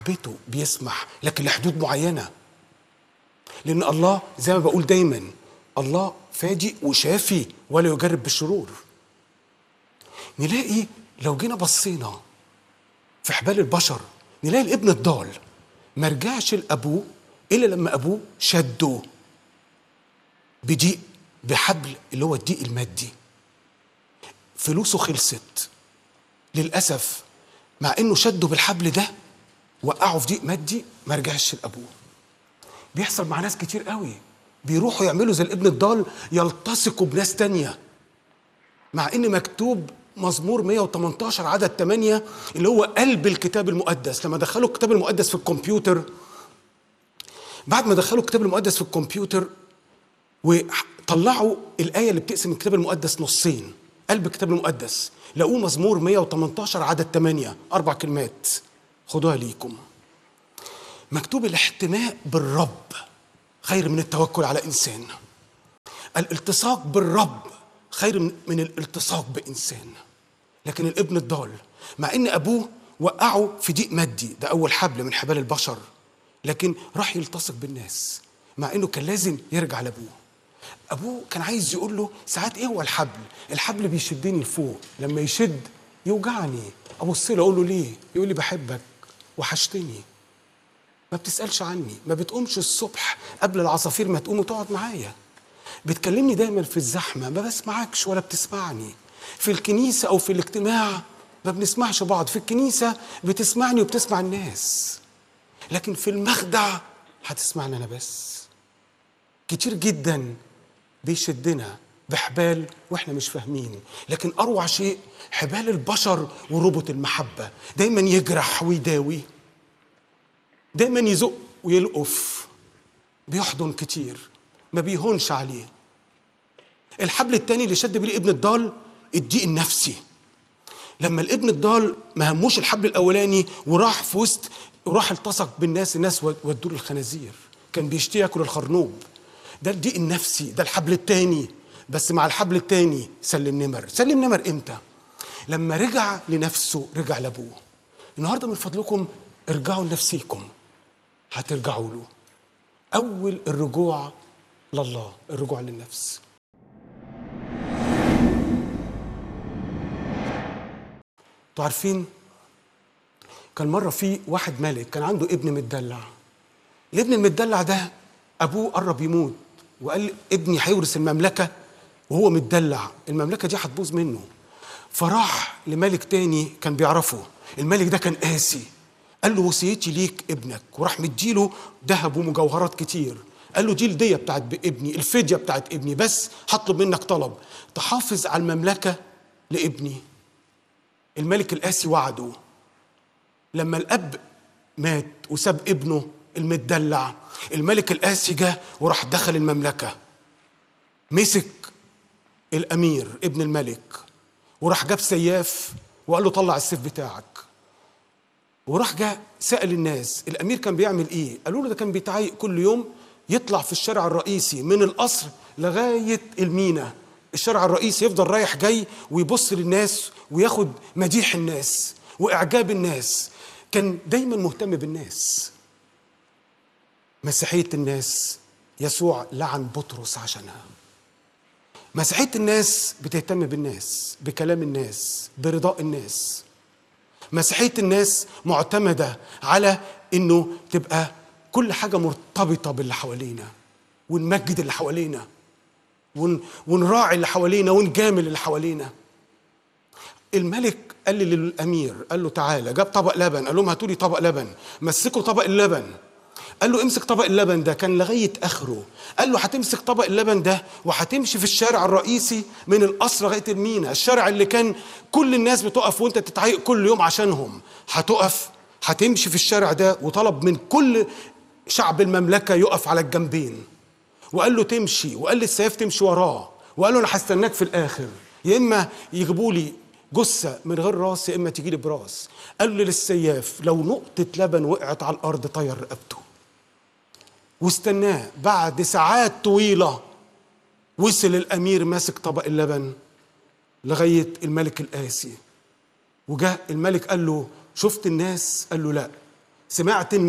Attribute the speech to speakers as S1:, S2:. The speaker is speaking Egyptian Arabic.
S1: بيته بيسمح لكن لحدود معينة لأن الله زي ما بقول دايما الله فادي وشافي ولا يجرب بالشرور نلاقي لو جينا بصينا في حبال البشر نلاقي الابن الضال ما رجعش لأبوه إلا لما أبوه شده بضيق بحبل اللي هو الضيق المادي فلوسه خلصت للأسف مع إنه شده بالحبل ده وقعه في ضيق مادي ما رجعش لأبوه بيحصل مع ناس كتير قوي بيروحوا يعملوا زي الابن الضال يلتصقوا بناس تانية مع ان مكتوب مزمور 118 عدد 8 اللي هو قلب الكتاب المقدس لما دخلوا الكتاب المقدس في الكمبيوتر بعد ما دخلوا الكتاب المقدس في الكمبيوتر وطلعوا الآية اللي بتقسم الكتاب المقدس نصين قلب الكتاب المقدس لقوه مزمور 118 عدد 8 أربع كلمات خدوها ليكم مكتوب الاحتماء بالرب خير من التوكل على إنسان الالتصاق بالرب خير من من الالتصاق بإنسان لكن الابن الضال مع إن أبوه وقعه في ضيق مادي ده أول حبل من حبال البشر لكن راح يلتصق بالناس مع إنه كان لازم يرجع لأبوه أبوه كان عايز يقول له ساعات إيه هو الحبل الحبل بيشدني لفوق لما يشد يوجعني أبص له أقول له ليه يقول لي بحبك وحشتني ما بتسألش عني ما بتقومش الصبح قبل العصافير ما تقوم وتقعد معايا بتكلمني دايما في الزحمة ما بسمعكش ولا بتسمعني في الكنيسة أو في الاجتماع ما بنسمعش بعض في الكنيسة بتسمعني وبتسمع الناس لكن في المخدع هتسمعني أنا بس كتير جدا بيشدنا بحبال واحنا مش فاهمين لكن اروع شيء حبال البشر وربط المحبه دايما يجرح ويداوي دايما يزق ويلقف بيحضن كتير ما بيهونش عليه الحبل التاني اللي شد بيه ابن الضال الضيق النفسي لما الابن الضال ما هموش الحبل الاولاني وراح في وسط وراح التصق بالناس الناس ودوا الخنازير كان بيشتي ياكل الخرنوب ده الضيق النفسي ده الحبل التاني بس مع الحبل التاني سلم نمر سلم نمر امتى لما رجع لنفسه رجع لابوه النهارده من فضلكم ارجعوا لنفسيكم هترجعوا له اول الرجوع لله الرجوع للنفس انتوا عارفين كان مرة في واحد ملك كان عنده ابن متدلع الابن المتدلع ده أبوه قرب يموت وقال ابني هيورث المملكة وهو متدلع المملكة دي هتبوظ منه فراح لملك تاني كان بيعرفه الملك ده كان قاسي قال له وصيتي ليك ابنك وراح مديله ذهب ومجوهرات كتير قال له دي الدية بتاعت ابني الفدية بتاعت ابني بس هطلب منك طلب تحافظ على المملكة لابني الملك القاسي وعده لما الأب مات وساب ابنه المتدلع الملك القاسي جه وراح دخل المملكة مسك الأمير ابن الملك وراح جاب سياف وقال له طلع السيف بتاعك وراح جاء سأل الناس الأمير كان بيعمل إيه؟ قالوا له ده كان بيتعايق كل يوم يطلع في الشارع الرئيسي من القصر لغاية المينا الشارع الرئيسي يفضل رايح جاي ويبص للناس وياخد مديح الناس وإعجاب الناس كان دايما مهتم بالناس مسيحية الناس يسوع لعن بطرس عشانها مسيحية الناس بتهتم بالناس بكلام الناس برضاء الناس مسيحية الناس معتمدة على انه تبقى كل حاجة مرتبطة باللي حوالينا ونمجد اللي حوالينا ون ونراعي اللي حوالينا ونجامل اللي حوالينا الملك قال لي للامير قال له تعالى جاب طبق لبن قال لهم هاتوا لي طبق لبن مسكوا طبق اللبن قال له امسك طبق اللبن ده كان لغايه اخره قال له هتمسك طبق اللبن ده وهتمشي في الشارع الرئيسي من القصر لغايه المينا الشارع اللي كان كل الناس بتقف وانت تتعايق كل يوم عشانهم هتقف هتمشي في الشارع ده وطلب من كل شعب المملكه يقف على الجنبين وقال له تمشي وقال للسياف تمشي وراه وقال له انا هستناك في الاخر يا اما يجيبوا لي جثه من غير راس يا اما تيجي لي براس قال له للسياف لو نقطه لبن وقعت على الارض طير رقبته واستناه بعد ساعات طويله وصل الامير ماسك طبق اللبن لغايه الملك القاسي وجاء الملك قال له شفت الناس قال له لا سمعت